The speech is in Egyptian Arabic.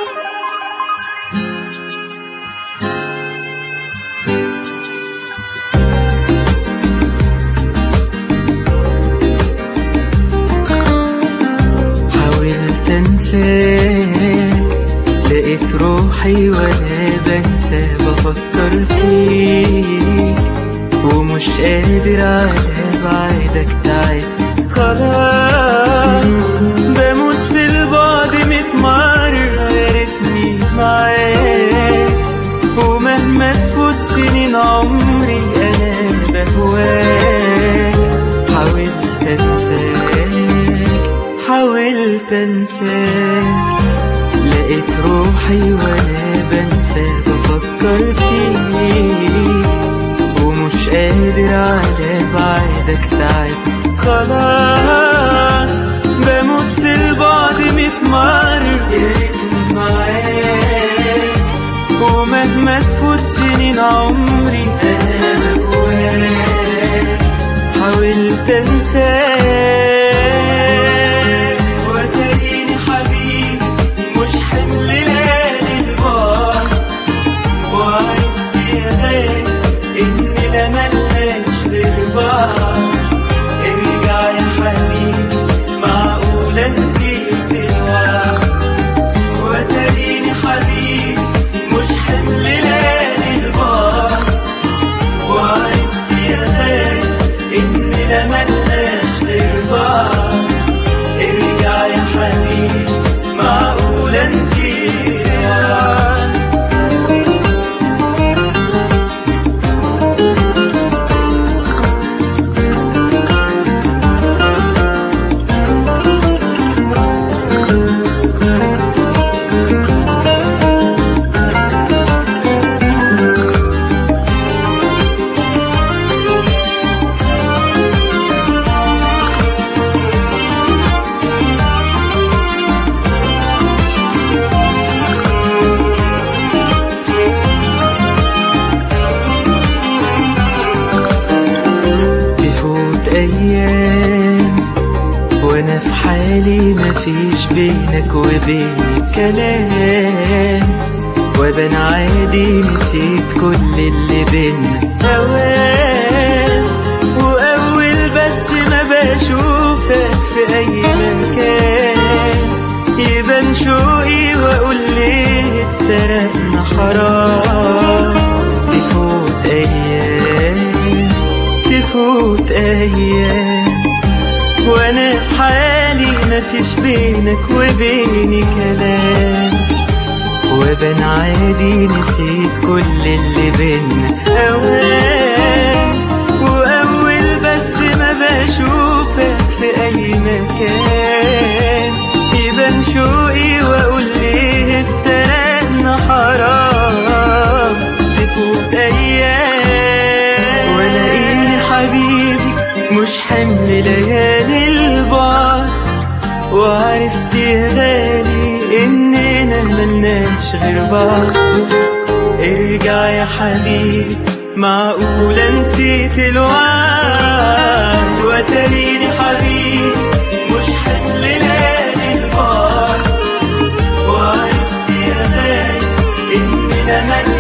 حاولت انساك لقيت روحي وانا بنسى بفكر فيك ومش قادر على بعدك تعب خلاص بموت في البعد ميت مرة يا ريتني معاك ومهما تفوت سنين عمري انا بهواك حاولت انساك حاولت انساك لقيت روحي وانا بنسى بفكر فيك ومش قادر على بعدك تعب خلاص بموت في البعد ميت مرة يا ريتني معاك ومهما تفوت سنين عمري انا بهواك حاولت انساك وتريني حبيبي مش حمل ليالي البار وعرفت يا غالي اننا ملناش غير بعض ارجع يا حبيبي معقولة نسيت الوعد وتريني حبيبي مش حمل ليالي البار وعرفت يا غالي اننا ملناش غير بعض ارجع يا حبيبي معقولة نسيت الوعد تفوت ايام وانا في حالي مفيش بينك وبيني كلام وبن عادي نسيت كل اللي بينا اوام واول بس ما بشوفك في اي مكان يبان شوقي واقول ليه اتفرقنا حرام تفوت ايام تفوت ايام وانا في حالي مفيش بينك وبيني كلام وبن عادي نسيت كل اللي بينا اوام واول بس ما بشوفك في اي مكان يبان شوقي واقول ليه افترقنا حرام تفوت ايام ولاقيني حبيبي مش حمل ليالي البعد وعرفت يا غالي اننا ملناش غير بعض ارجع يا حبيبي معقولة نسيت الوعد وتريني حبيبي مش حمل ليالي البعد وعرفت يا غالي اننا ملناش